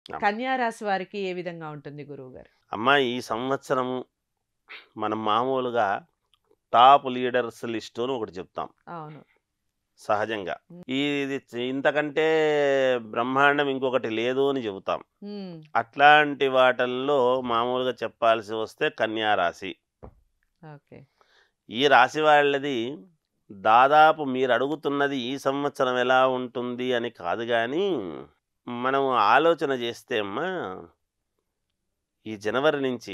కన్యా రాశి వారికి ఏ విధంగా ఉంటుంది గురువు గారు అమ్మ ఈ సంవత్సరము మనం మామూలుగా టాప్ లీడర్స్ లిస్టు అని ఒకటి చెప్తాం అవును సహజంగా మ్. ఇది ఇంతకంటే బ్రహ్మాండం ఇంకొకటి లేదు అని చెబుతాం ఉమ్, అట్లాంటి వాటిల్లో మామూలుగా చెప్పాల్సి వస్తే కన్యా రాశి ఓకే ఈ రాశి వాళ్ళది దాదాపు మీరు అడుగుతున్నది ఈ సంవత్సరం ఎలా ఉంటుంది అని కాదు కానీ మనం ఆలోచన చేస్తే అమ్మా ఈ జనవరి నుంచి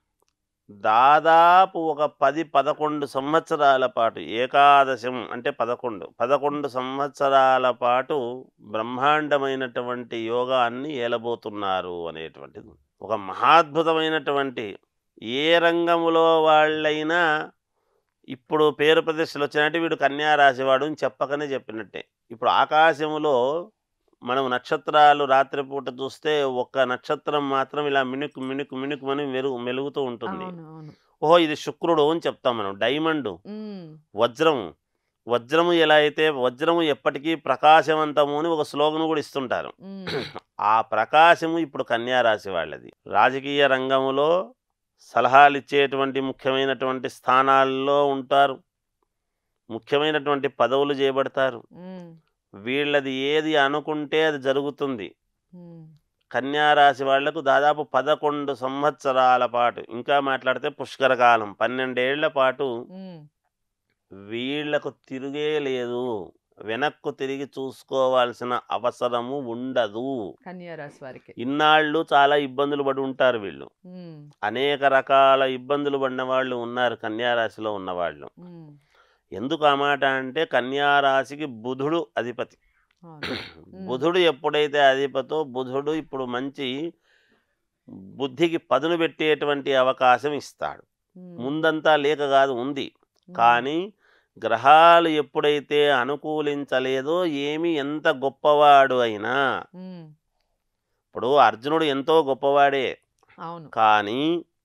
దాదాపు ఒక పది పదకొండు సంవత్సరాల పాటు ఏకాదశం అంటే పదకొండు పదకొండు సంవత్సరాల పాటు బ్రహ్మాండమైనటువంటి యోగాన్ని ఏలబోతున్నారు అనేటువంటిది ఒక మహాద్భుతమైనటువంటి ఏ రంగములో వాళ్ళైనా ఇప్పుడు పేరు ప్రతిష్టలు వచ్చినట్టు వీడు కన్యా రాశివాడు అని చెప్పకనే చెప్పినట్టే ఇప్పుడు ఆకాశములో మనం నక్షత్రాలు రాత్రిపూట చూస్తే ఒక్క నక్షత్రం మాత్రం ఇలా మినుకు మినుకు మినుకుమని మెరుగు మెలుగుతూ ఉంటుంది అవును అవును ఓహో ఇది శుక్రుడు అని చెప్తాం మనం డైమండ్ ఉమ్, వజ్రము వజ్రము ఎలా అయితే వజ్రము ఎప్పటికీ ప్రకాశవంతము అని ఒక స్లోగన్ కూడా ఇస్తుంటారు ఉమ్, ఆ ప్రకాశము ఇప్పుడు కన్యా రాశి వాళ్ళది రాజకీయ రంగములో సలహాలు ఇచ్చేటువంటి ముఖ్యమైనటువంటి స్థానాల్లో ఉంటారు ముఖ్యమైనటువంటి పదవులు చేయబడతారు ఉమ్, వీళ్ళది ఏది అనుకుంటే అది జరుగుతుంది ఉమ్, కన్యా రాశి వాళ్లకు దాదాపు పదకొండు సంవత్సరాల పాటు ఇంకా మాట్లాడితే పుష్కర కాలం పన్నెండేళ్ల పాటు ఉమ్, వీళ్లకు తిరిగే లేదు వెనక్కు తిరిగి చూసుకోవాల్సిన అవసరము ఉండదు కన్యా రాశి వారికి ఇన్నాళ్ళు చాలా ఇబ్బందులు పడి ఉంటారు వీళ్ళు ఉమ్, అనేక రకాల ఇబ్బందులు పడిన వాళ్ళు ఉన్నారు కన్యారాశిలో ఉన్నవాళ్ళు ఉమ్, ఎందుకు ఆ మాట అంటే కన్యారాశికి బుధుడు అధిపతి అవును బుధుడు ఎప్పుడైతే అధిపతో బుధుడు ఇప్పుడు మంచి బుద్ధికి పదును పెట్టేటువంటి అవకాశం ఇస్తాడు ఉమ్, ముందంతా లేక కాదు ఉంది ఉమ్, కానీ గ్రహాలు ఎప్పుడైతే అనుకూలించలేదో ఏమి ఎంత గొప్పవాడు అయినా ఉమ్, ఇప్పుడు అర్జునుడు ఎంతో గొప్పవాడే అవును కానీ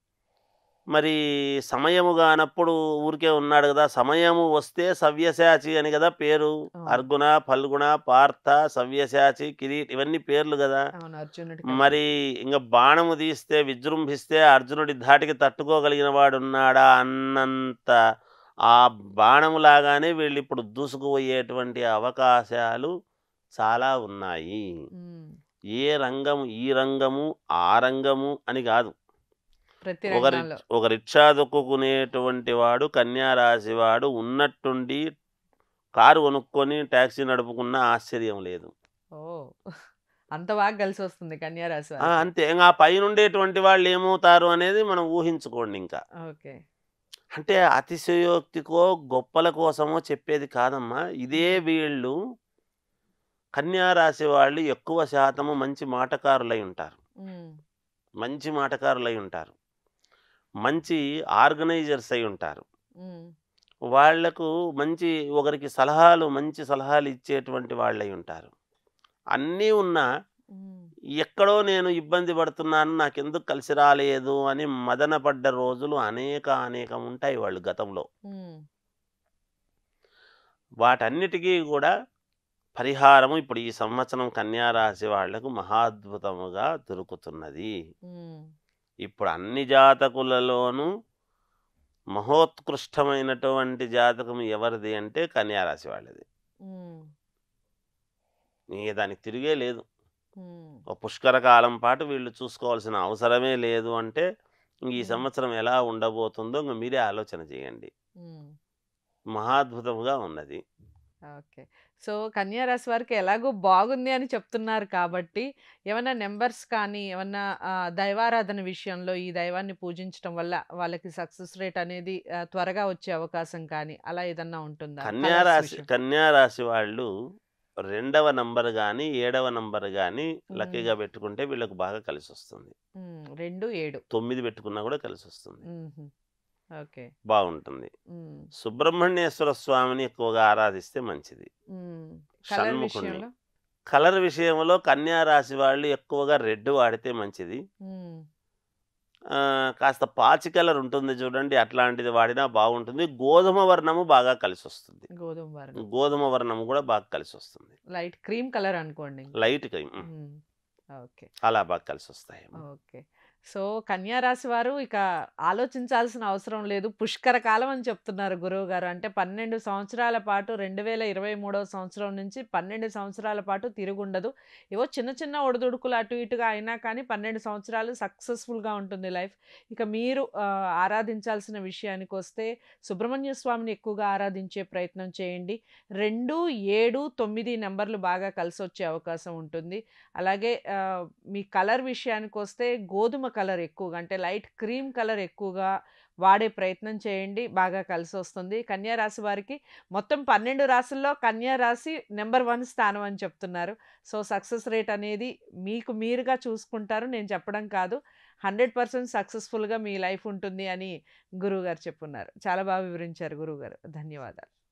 మరి సమయము కానప్పుడు ఊరికే ఉన్నాడు కదా సమయము వస్తే సవ్యసాచి అని కదా పేరు అవును. అర్గుణ ఫల్గుణ పార్థ సవ్యసాచి కిరీట్ ఇవన్నీ పేర్లు కదా అవును అర్జునుడికి మరి ఇంకా బాణము తీస్తే విజృంభిస్తే అర్జునుడి ధాటికి తట్టుకోగలిగిన వాడు ఉన్నాడా అన్నంత ఆ బాణము లాగానే వీళ్ళు ఇప్పుడు దూసుకుపోయేటువంటి అవకాశాలు చాలా ఉన్నాయి ఉమ్, ఏ రంగము ఈ రంగము ఆ రంగము అని కాదు ప్రతి ఒక రి- రంగంలో ఒక రిక్షా దొక్కుకునేటువంటి వాడు కన్యా రాశి వాడు ఉన్నట్టుండి కారు కొనుక్కొని ట్యాక్సీ నడుపుకున్న ఆశ్చర్యం లేదు ఓ అంత బాగా కలిసి వస్తుంది కన్యా రాశి ఆ, వారికి అంతే ఇంకా ఆ పైన ఉండేటువంటి వాళ్ళు ఏమవుతారు అనేది మనం ఊహించుకోండి ఇంకా ఓకే అంటే అతిశయోక్తికో గొప్పల కోసమో చెప్పేది కాదమ్మా ఇదే వీళ్ళు కన్యా రాశి వాళ్ళు ఎక్కువ శాతము మంచి మాటకారులై ఉంటారు ఉమ్, మంచి మాటకారులై ఉంటారు మంచి ఆర్గనైజర్స్ అయి ఉంటారు ఉమ్, వాళ్లకు మంచి ఒకరికి సలహాలు మంచి సలహాలు ఇచ్చేటువంటి వాళ్ళై ఉంటారు అన్నీ ఉన్నా ఉమ్, ఎక్కడో నేను ఇబ్బంది పడుతున్నాను నాకెందుకు కలిసి రాలేదు అని మదన పడ్డ రోజులు అనేక అనేకం ఉంటాయి వాళ్ళు గతంలో ఉమ్, వాటన్నిటికీ కూడా పరిహారము ఇప్పుడు ఈ సంవత్సరం కన్యా రాశి వాళ్లకు మహాద్భుతముగా దొరుకుతున్నది ఉమ్, ఇప్పుడు అన్ని జాతకులలోనూ మహోత్కృష్టమైనటువంటి జాతకం ఎవరిది అంటే కన్యా రాశి వాళ్ళది ఉమ్, నీ దానికి తిరిగే లేదు ఉమ్, ఒక పుష్కర కాలం పాటు వీళ్ళు చూసుకోవాల్సిన అవసరమే లేదు అంటే ఇంక ఈ మ్మ్. సంవత్సరం ఎలా ఉండబోతుందో ఇంక మీరే ఆలోచన చేయండి ఉమ్. మహాద్భుతముగా ఉన్నది ఓకే సో కన్యా రాశి వారికి ఎలాగో బాగుంది అని చెప్తున్నారు కాబట్టి ఏమన్నా నెంబర్స్ కానీ ఏమన్నా ఆ, దైవారాధన విషయంలో ఈ దైవాన్ని పూజించడం వల్ల వాళ్ళకి సక్సెస్ రేట్ అనేది ఆ, త్వరగా వచ్చే అవకాశం కానీ అలా ఏదన్నా ఉంటుందా కన్యా Colours రాశి విషయం. కన్యా రాశి వాళ్ళు రెండవ నంబర్ కానీ ఏడవ నంబర్ కానీ లక్కీగా పెట్టుకుంటే వీళ్ళకు బాగా కలిసి వస్తుంది ఉమ్, రెండు ఏడు తొమ్మిది పెట్టుకున్నా కూడా కలిసి వస్తుంది ఉమ్హు. ఓకే బాగుంటుంది ఉమ్, సుబ్రహ్మణ్యేశ్వర స్వామిని ఎక్కువగా ఆరాధిస్తే మంచిది ఉమ్. కలర్ షణ్ముఖుణ్ణి విషయంలో కలర్ విషయంలో కన్యా రాశి వాళ్ళు ఎక్కువగా రెడ్ వాడితే మంచిది ఉమ్, ఆ, కాస్త పాచి కలర్ ఉంటుంది చూడండి అట్లాంటిది వాడినా బాగుంటుంది గోధుమ వర్ణము బాగా కలిసి వస్తుంది గోధుమ వర్ణం గోధుమ వర్ణము కూడా బాగా కలిసి వస్తుంది లైట్ క్రీమ్ కలర్ అనుకోండి లైట్ క్రీమ్ ఉమ్, ఓకే. అలా బాగా కలిసొస్తాయమ్మా. ఓకే. సో, కన్యా రాశి వారు ఇక ఆలోచించాల్సిన అవసరం లేదు. పుష్కర కాలం అని చెప్తున్నారు గురువుగారు. అంటే 12 సంవత్సరాల పాటు 2023 సంవత్సరం నుంచి 12 సంవత్సరాల పాటు తిరుగుండదు. ఏవో చిన్న చిన్న ఒడిదుడుకులు అటు ఇటుగా అయినా కానీ 12 సంవత్సరాలు సక్సెస్‌ఫుల్‌గా ఉంటుంది లైఫ్. ఇక మీరు ఆహ్, ఆరాధించాల్సిన విషయానికొస్తే సుబ్రహ్మణ్య స్వామిని ఎక్కువగా ఆరాధించే ప్రయత్నం చేయండి. 2, 7, 9 నంబర్‌లు బాగా కలిసొచ్చే అవకాశం ఉంటుంది. అలాగే ఆహ్, మీ కలర్ విషయానికొస్తే గోధుమ కలర్ ఎక్కువగా అంటే లైట్ క్రీమ్ కలర్ ఎక్కువగా వాడే ప్రయత్నం చేయండి. బాగా కలిసొస్తుంది. కన్యా రాశి వారికి మొత్తం 12 రాశుల్లో కన్యా రాశి నంబర్ 1 స్థానం అని చెప్తున్నారు. సో, సక్సెస్ రేట్ అనేది మీకు మీరుగా చూసుకుంటారు. నేను చెప్పడం కాదు. 100% సక్సెస్‌ఫుల్‌గా మీ లైఫ్ ఉంటుంది అని గురువుగారు చెప్పున్నారు. చాలా బాగా వివరించారు గురువుగారు. ధన్యవాదాలు.